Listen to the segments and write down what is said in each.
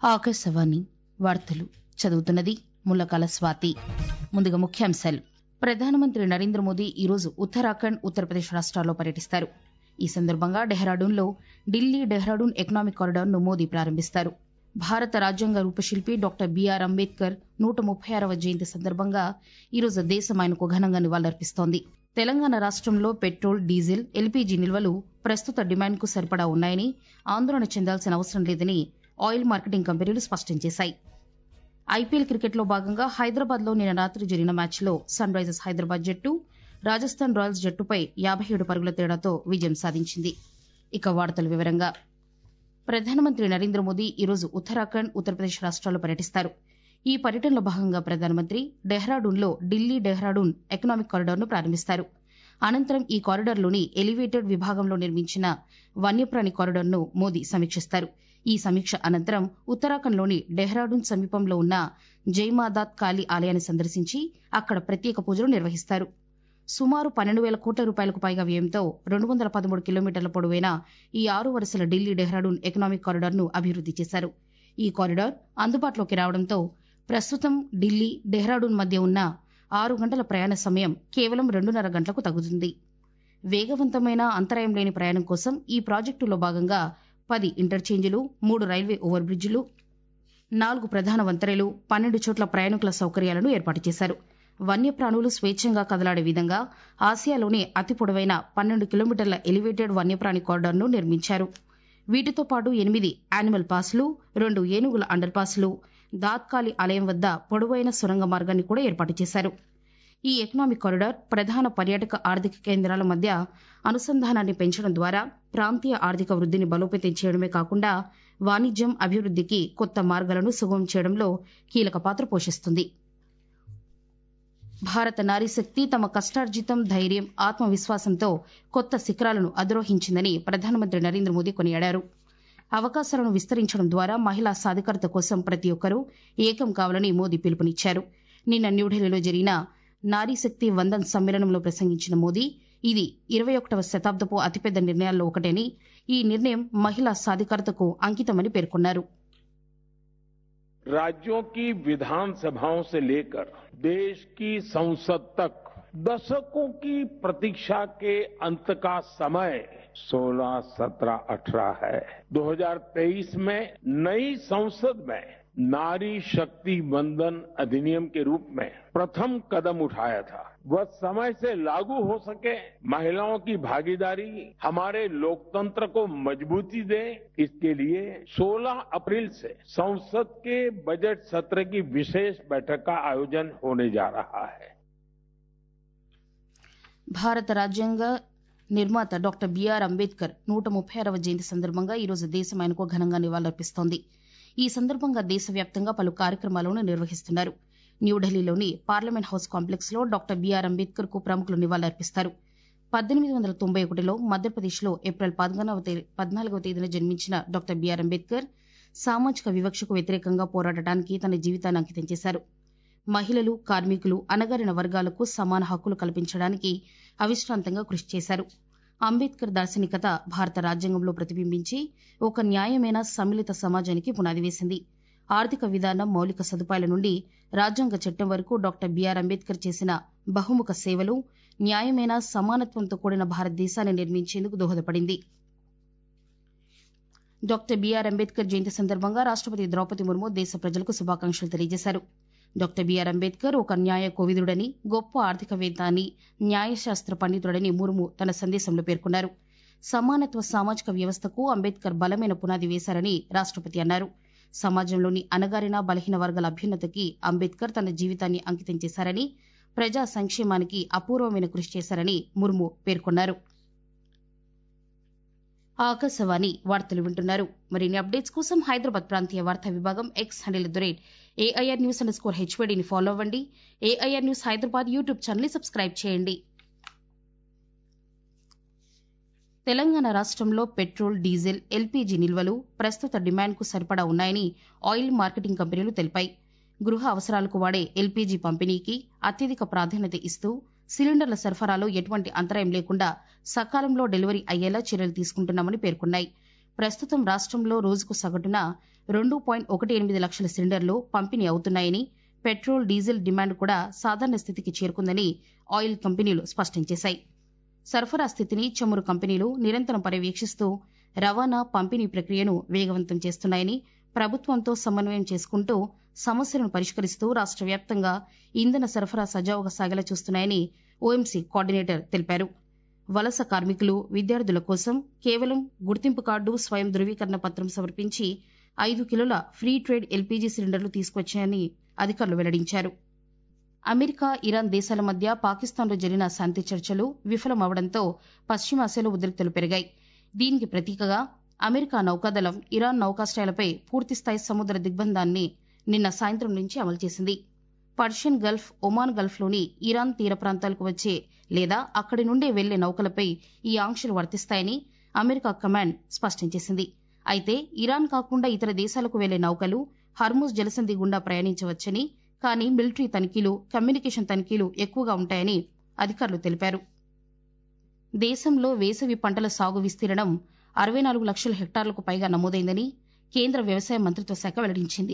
ఆకాశవాణి వార్తలు చదువుతున్నది ముల్లకాల స్వాతి ముందుగా ముఖ్యాంశాలు ప్రధానమంత్రి నరేంద్ర మోదీ ఈరోజు ఉత్తరాఖండ్ ఉత్తరప్రదేశ్ రాష్ట్రాల్లో పర్యటిస్తారు ఈ సందర్భంగా డెహ్రాడూన్లో ఢిల్లీ డెహ్రాడూన్ ఎకనామిక్ కారిడార్ను మోదీ ప్రారంభిస్తారు భారత రాజ్యాంగ రూపశిల్పి డాక్టర్ బీఆర్ అంబేద్కర్ నూట ముప్పై ఆరవ జయంతి సందర్భంగా ఈరోజు దేశం ఆయనకు ఘనంగా నివాళులర్పిస్తోంది తెలంగాణ రాష్ట్రంలో పెట్రోల్ డీజిల్ ఎల్పీజీ నిల్వలు ప్రస్తుత డిమాండ్కు సరిపడా ఉన్నాయని ఆందోళన చెందాల్సిన అవసరం లేదని ఆయిల్ మార్కెటింగ్ కంపెనీలు స్పష్టం చేశాయి ఐపీఎల్ క్రికెట్లో భాగంగా హైదరాబాద్లో నిన్న రాత్రి జరిగిన మ్యాచ్లో సన్ రైజర్స్ హైదరాబాద్ జట్టు రాజస్థాన్ రాయల్స్ జట్టుపై యాభై ఏడు పరుగుల తేడాతో విజయం సాధించింది ఇక వార్తల వివరంగా ప్రధానమంత్రి నరేంద్ర మోదీ ఈరోజు ఉత్తరాఖండ్ ఉత్తరప్రదేశ్ రాష్ట్రాల్లో పర్యటిస్తారు ఈ పర్యటనలో భాగంగా ప్రధానమంత్రి డెహ్రాడూన్లో ఢిల్లీ డెహ్రాడూన్ ఎకనామిక్ కారిడార్ను ప్రారంభిస్తారు అనంతరం ఈ కారిడార్లోని ఎలివేటెడ్ విభాగంలో నిర్మించిన వన్యప్రాణి కారిడార్ను మోదీ సమీక్షిస్తారు ఈ సమీక్ష అనంతరం ఉత్తరాఖండ్లోని డెహ్రాడూన్ సమీపంలో ఉన్న జైమాదాత్ కాళీ ఆలయాన్ని సందర్శించి అక్కడ ప్రత్యేక పూజలు నిర్వహిస్తారు సుమారు పన్నెండు వేల కోట్ల రూపాయలకు పైగా వ్యయంతో రెండు వందల పదమూడు కిలోమీటర్ల పొడవైన ఈ ఆరు వరుసల ఢిల్లీ డెహ్రాడూన్ ఎకనామిక్ కారిడార్ను అభివృద్ది చేశారు ఈ కారిడార్ అందుబాటులోకి రావడంతో ప్రస్తుతం ఢిల్లీ డెహ్రాడూన్ మధ్య ఉన్న ఆరు గంటల ప్రయాణ సమయం కేవలం రెండున్నర గంటలకు తగ్గుతుంది వేగవంతమైన అంతరాయం లేని ప్రయాణం కోసం ఈ ప్రాజెక్టులో భాగంగా పది ఇంటర్చేంజీలు మూడు రైల్వే ఓవర్ బ్రిడ్జిలు నాలుగు ప్రధాన వంతెనలు పన్నెండు చోట్ల ప్రయాణికుల సౌకర్యాలను ఏర్పాటు చేశారు వన్యప్రాణులు స్వేచ్ఛంగా కదలాడే విధంగా ఆసియాలోనే అతి పొడవైన పన్నెండు కిలోమీటర్ల ఎలివేటెడ్ వన్యప్రాణి కారిడార్ను నిర్మించారు వీటితో పాటు ఎనిమిది యానిమల్ పాస్లు రెండు ఏనుగుల అండర్ పాస్లు దాత్కాలి ఆలయం వద్ద పొడవైన సొరంగ మార్గాన్ని కూడా ఏర్పాటు చేశారు ఈ ఎకనామిక్ కారిడార్ ప్రధాన పర్యాటక ఆర్థిక కేంద్రాల మధ్య అనుసంధానాన్ని పెంచడం ద్వారా ప్రాంతీయ ఆర్థిక వృద్ధిని బలోపేతం చేయడమే కాకుండా వాణిజ్యం అభివృద్ధికి కొత్త మార్గాలను సుగమం చేయడంలో కీలక పాత్ర పోషిస్తుంది భారత నారీశక్తి తమ కష్టార్జితం ధైర్యం ఆత్మవిశ్వాసంతో కొత్త శిఖరాలను అధిరోహించిందని ప్రధానమంత్రి నరేంద్ర మోదీ కొనియాడారు అవకాశాలను విస్తరించడం ద్వారా మహిళా సాధికారత కోసం ప్రతి ఒక్కరూ ఏకం కావాలని మోదీ పిలుపునిచ్చారు నిన్న న్యూఢిల్లీలో జరిగిన నారీశక్తి వందన్ సమ్మేళనంలో ప్రసంగించిన మోదీ ఇది ఇరవై ఒకటవ శతాబ్దపు అతిపెద్ద నిర్ణయాల్లో ఒకటని ఈ నిర్ణయం మహిళా సాధికారతకు అంకితమని పేర్కొన్నారు राज्यों की विधानसभाओं से लेकर देश की संसद तक दशकों की प्रतीक्षा के अंत का समय 16, 17, 18 है 2023 में नई संसद में नारी शक्ति वंदन अधिनियम के रूप में प्रथम कदम उठाया था वह समय से लागू हो सके महिलाओं की भागीदारी हमारे लोकतंत्र को मजबूती दे इसके लिए 16 अप्रैल से संसद के बजट सत्र की विशेष बैठक का आयोजन होने जा रहा है భారత రాజ్యాంగ నిర్మాత డాక్టర్ బీఆర్ అంబేద్కర్ నూట ముప్పై ఆరవ జయంతి సందర్భంగా ఈరోజు దేశం ఆయనకు ఘనంగా నివాళులర్పిస్తోంది ఈ సందర్భంగా దేశవ్యాప్తంగా పలు కార్యక్రమాలను నిర్వహిస్తున్నారు న్యూఢిల్లీలోని పార్లమెంట్ హౌస్ కాంప్లెక్స్ లో డాక్టర్ బీఆర్ అంబేద్కర్ కు ప్రముఖులు నివాళులర్పిస్తారు పద్దెనిమిది వందల తొంభై ఒకటిలో మధ్యప్రదేశ్లో ఏప్రిల్ పద్నాలుగవ తేదీన జన్మించిన డాక్టర్ బీఆర్ అంబేద్కర్ సామాజిక వివక్షకు వ్యతిరేకంగా పోరాడటానికి తన జీవితాన్ని అంకితం చేశారు మహిళలు కార్మికులు అణగారిన వర్గాలకు సమాన హక్కులు కల్పించడానికి అవిశ్రాంతంగా కృషి చేశారు అంబేద్కర్ దార్శనికత భారత రాజ్యాంగంలో ప్రతిబింబించి ఒక న్యాయమైన సమ్మిళిత సమాజానికి పునాది వేసింది ఆర్థిక విధానం మౌలిక సదుపాయాల నుండి రాజ్యాంగ చట్టం వరకు డాక్టర్ బీఆర్ అంబేద్కర్ చేసిన బహుముఖ సేవలు న్యాయమైన సమానత్వంతో కూడిన భారతదేశాన్ని నిర్మించేందుకు దోహదపడింది డాక్టర్ బీఆర్ అంబేద్కర్ జయంతి సందర్భంగా రాష్టపతి ద్రౌపది ముర్ము దేశ ప్రజలకు శుభాకాంక్షలు తెలియజేశారు డాక్టర్ బీఆర్ అంబేద్కర్ ఒక న్యాయ కోవిదుడని గొప్ప ఆర్థికవేత్త అని న్యాయశాస్త్ర పండితుడని ముర్ము తన సందేశంలో పేర్కొన్నారు సమానత్వ సామాజిక వ్యవస్థకు అంబేద్కర్ బలమైన పునాది వేశారని రాష్టపతి అన్నారు సమాజంలోని అణగారిన బలహీన వర్గాల అభ్యున్నతికి అంబేద్కర్ తన జీవితాన్ని అంకితం చేశారని ప్రజా సంక్షేమానికి అపూర్వమైన కృషి చేశారని ముర్ము పేర్కొన్నారు ఆకాశవాణి వార్తలు వింటున్నారు మరిన్ని అప్డేట్స్ కోసం హైదరాబాద్ ప్రాంతీయ వార్తా విభాగం X handle the rate AIR news underscore హెచ్వీడీని ఫాలో అవ్వండి AIR news Hyderabad YouTube channel subscribe చేయండి తెలంగాణ రాష్ట్రంలో పెట్రోల్ డీజిల్ ఎల్పీజీ నిల్వలు ప్రస్తుత డిమాండ్కు సరిపడా ఉన్నాయని ఆయిల్ మార్కెటింగ్ కంపెనీలు తెలిపాయి గృహ అవసరాలకు వాడే ఎల్పీజీ పంపిణీకి అత్యధిక ప్రాధాన్యత ఇస్తూ సిలిండర్ల సరఫరాలో ఎటువంటి అంతరాయం లేకుండా సకాలంలో డెలివరీ అయ్యేలా చర్యలు తీసుకుంటున్నామని పేర్కొన్నాయి ప్రస్తుతం రాష్ట్రంలో రోజుకు సగటున రెండు పాయింట్ ఒకటి ఎనిమిది లక్షల సిలిండర్లు పంపిణీ అవుతున్నాయని పెట్రోల్ డీజిల్ డిమాండ్ కూడా సాధారణ స్థితికి చేరుకుందని ఆయిల్ కంపెనీలు స్పష్టం చేశాయి సరఫరా స్థితిని చమురు కంపెనీలు నిరంతరం పర్యవేక్షిస్తూ రవాణా పంపిణీ ప్రక్రియను వేగవంతం చేస్తున్నాయని ప్రభుత్వంతో సమన్వయం చేసుకుంటూ సమస్యలను పరిష్కరిస్తూ రాష్ట్ర వ్యాప్తంగా ఇంధన సరఫరా సజావుగా సాగేలా చూస్తున్నాయని ఓఎంసీ కోఆర్డినేటర్ తెలిపారు వలస కార్మికులు విద్యార్థుల కోసం కేవలం గుర్తింపు కార్డు స్వయం ధృవీకరణ పత్రం సమర్పించి ఐదు కిలోల ఫ్రీ ట్రేడ్ ఎల్పీజీ సిలిండర్లు తీసుకొచ్చాయని అధికారులు వెల్లడించారు అమెరికా ఇరాన్ దేశాల మధ్య పాకిస్తాన్లో జరిగిన శాంతి చర్చలు విఫలమవడంతో పశ్చిమాసియాలో ఉద్రిక్తలు పెరిగాయి దీనికి ప్రతీకగా అమెరికా నౌకాదళం ఇరాన్ నౌకాశ్రయాలపై పూర్తిస్థాయి సముద్ర దిగ్బంధాన్ని నిన్న సాయంత్రం నుంచి అమలు చేసింది పర్షియన్ గల్ఫ్ ఒమాన్ గల్ఫ్లోని ఇరాన్ తీర ప్రాంతాలకు వచ్చే లేదా అక్కడి నుండే వెళ్లే నౌకలపై ఈ ఆంక్షలు వర్తిస్తాయని అమెరికా కమాండ్ స్పష్టం చేసింది అయితే ఇరాన్ కాకుండా ఇతర దేశాలకు వెళ్లే నౌకలు హర్మూజ్ జలసంధి గుండా ప్రయాణించవచ్చని కానీ మిలిటరీ తనిఖీలు కమ్యూనికేషన్ తనిఖీలు ఎక్కువగా ఉంటాయని అధికారులు తెలిపారు దేశంలో వేసవి పంటల సాగు విస్తీర్ణం అరవై నాలుగు లక్షల హెక్టార్లకు పైగా నమోదైందని కేంద్ర వ్యవసాయ మంత్రిత్వ శాఖ వెల్లడించింది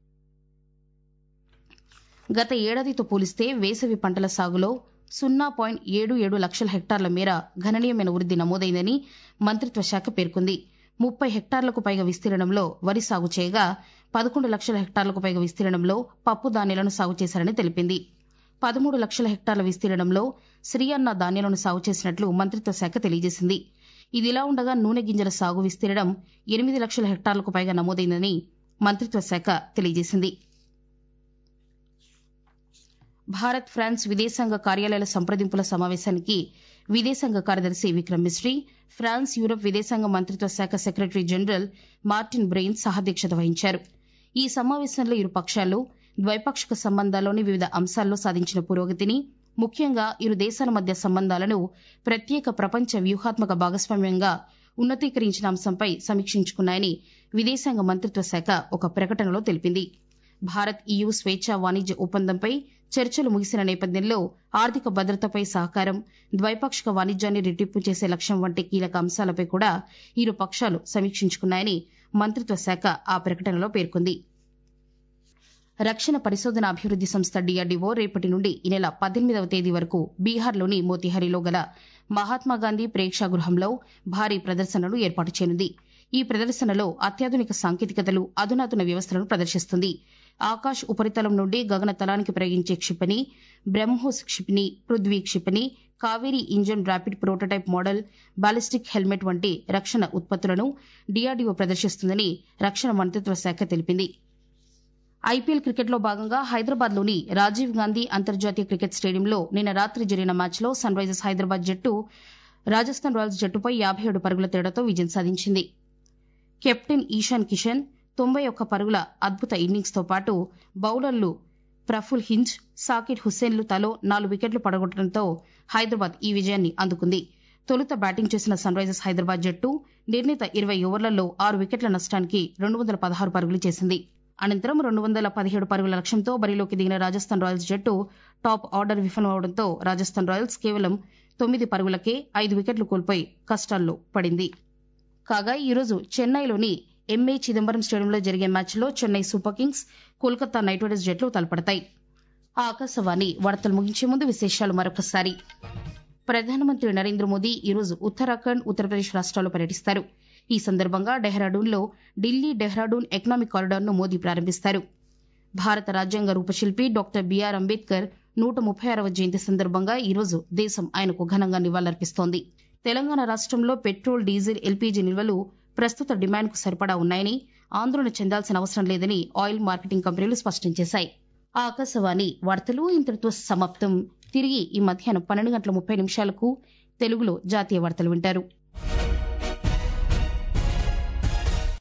గత ఏడాదితో పోలిస్తే వేసవి పంటల సాగులో సున్నా పాయింట్ ఏడు ఏడు లక్షల హెక్టార్ల మేర గణనీయమైన వృద్ది నమోదైందని మంత్రిత్వ శాఖ పేర్కొంది ముప్పై హెక్టార్లకు పైగా విస్తీర్ణంలో వరి సాగు చేయగా పదకొండు లక్షల హెక్టార్లకు పైగా విస్తీర్ణంలో పప్పు ధాన్యాలను సాగు చేశారని తెలిపింది పదమూడు లక్షల హెక్టార్ల విస్తీర్ణంలో శ్రీయన్న ధాన్యాలను సాగు చేసినట్లు మంత్రిత్వ శాఖ తెలియజేసింది ఇదిలా ఉండగా నూనె గింజల సాగు విస్తీర్ణం ఎనిమిది లక్షల హెక్టార్లకు పైగా నమోదైందని మంత్రిత్వ శాఖ తెలియజేసింది భారత్ ఫ్రాన్స్ విదేశాంగ కార్యాలయాల సంప్రదింపుల సమావేశానికి విదేశాంగ కార్యదర్శి విక్రమ్ మిశ్రీ ఫ్రాన్స్ యూరప్ విదేశాంగ మంత్రిత్వ శాఖ సెక్రటరీ జనరల్ మార్టిన్ బ్రెయిన్ సహాధ్యక్షత వహించారు ఈ సమావేశంలో ఇరు పక్షాలు ద్వైపాక్షిక సంబంధాల్లోని వివిధ అంశాల్లో సాధించిన పురోగతిని ముఖ్యంగా ఇరు దేశాల మధ్య సంబంధాలను ప్రత్యేక ప్రపంచ వ్యూహాత్మక భాగస్వామ్యంగా ఉన్నతీకరించిన అంశంపై సమీక్షించుకున్నాయని విదేశాంగ మంత్రిత్వ శాఖ ఒక ప్రకటనలో తెలిపింది భారత్ ఈయూ స్వేచ్ఛా వాణిజ్య ఒప్పందంపై చర్చలు ముగిసిన నేపథ్యంలో ఆర్థిక భద్రతపై సహకారం ద్వైపాక్షిక వాణిజ్యాన్ని రెట్టింపు చేసే లక్ష్యం వంటి కీలక అంశాలపై కూడా ఇరు పక్షాలు సమీక్షించుకున్నాయని మంత్రిత్వ శాఖ ఆ ప్రకటనలో పేర్కొంది రక్షణ పరిశోధన అభివృద్ది సంస్థ డీఆర్డీఓ రేపటి నుండి ఈ నెల పద్దెనిమిదవ తేదీ వరకు బీహార్లోని మోతిహారీలో గల మహాత్మాగాంధీ ప్రేక్షాగృహంలో భారీ ప్రదర్శనలు ఏర్పాటు చేయనుంది ఈ ప్రదర్శనలో అత్యాధునిక సాంకేతికతలు అధునాతన వ్యవస్థలను ప్రదర్శిస్తుంది ఆకాశ్ ఉపరితలం నుండి గగనతలానికి ప్రయోగించే క్షిపణి బ్రహ్మోస్ క్షిపణి పృథ్వీ క్షిపణి Kaveri engine rapid prototype model ballistic helmet వంటి రక్షణ ఉత్పత్తులను డీఆర్డీఓ ప్రదర్శిస్తుందని రక్షణ మంత్రిత్వ శాఖ తెలిపింది ఐపీఎల్ క్రికెట్లో భాగంగా హైదరాబాద్లోని రాజీవ్ గాంధీ అంతర్జాతీయ క్రికెట్ స్టేడియంలో నిన్న రాత్రి జరిగిన మ్యాచ్లో సన్ రైజర్స్ హైదరాబాద్ జట్టు రాజస్థాన్ రాయల్స్ జట్టుపై యాభై ఏడు పరుగుల తేడాతో విజయం సాధించింది కెప్టెన్ ఈశాన్ కిషన్ తొంభై ఒక్క పరుగుల అద్భుత ఇన్నింగ్స్తో పాటు బౌలర్లు ప్రఫుల్ హింజ్ సాకిర్ హుస్సేన్లు తలో నాలుగు వికెట్లు పడగొట్టడంతో హైదరాబాద్ ఈ విజయాన్ని అందుకుంది తొలుత బ్యాటింగ్ చేసిన సన్ రైజర్స్ హైదరాబాద్ జట్టు నిర్ణీత ఇరవై ఓవర్లలో ఆరు వికెట్ల నష్టానికి రెండు వందల పదహారు పరుగులు చేసింది అనంతరం రెండు వందల పదిహేడు పరుగుల లక్ష్యంతో బరిలోకి దిగిన రాజస్థాన్ రాయల్స్ జట్టు టాప్ ఆర్డర్ విఫలమవడంతో రాజస్థాన్ రాయల్స్ కేవలం తొమ్మిది పరుగులకే ఐదు వికెట్లు కోల్పోయి కష్టాల్లో పడింది కాగా ఈరోజు చెన్నైలోని ఎంఏ చిదంబరం స్టేడియంలో జరిగే మ్యాచ్లో Chennai Super Kings Kolkata Knight Riders జట్లు తలపడతాయి ఆకాశవాణి వార్తలు ముగించే ముందు విశేషాలు మరొకసారి ప్రధానమంత్రి నరేంద్ర మోదీ ఈరోజు ఉత్తరాఖండ్ ఉత్తరప్రదేశ్ రాష్ట్రాల్లో పర్యటిస్తారు ఈ సందర్భంగా డెహ్రాడూన్లో ఢిల్లీ డెహ్రాడూన్ ఎకనామిక్ కారిడార్ను మోదీ ప్రారంభిస్తారు భారత రాజ్యాంగ రూపశిల్పి డాక్టర్ బీఆర్ అంబేద్కర్ నూట ముప్పై ఆరవ జయంతి సందర్భంగా ఈరోజు దేశం ఆయనకు ఘనంగా నివాళులర్పిస్తోంది తెలంగాణ రాష్ట్రంలో పెట్రోల్ డీజిల్ ఎల్పీజీ నిల్వలు ప్రస్తుత డిమాండ్కు సరిపడా ఉన్నాయని ఆందోళన చెందాల్సిన అవసరం లేదని ఆయిల్ మార్కెటింగ్ కంపెనీలు స్పష్టం చేశాయి ఆకాశవాణి వార్తలు ఇంతటితో సమాప్తం తిరిగి ఈ మధ్యాహ్నం పన్నెండు గంటల ముప్పై నిమిషాలకు తెలుగులో జాతీయ వార్తలు వింటారు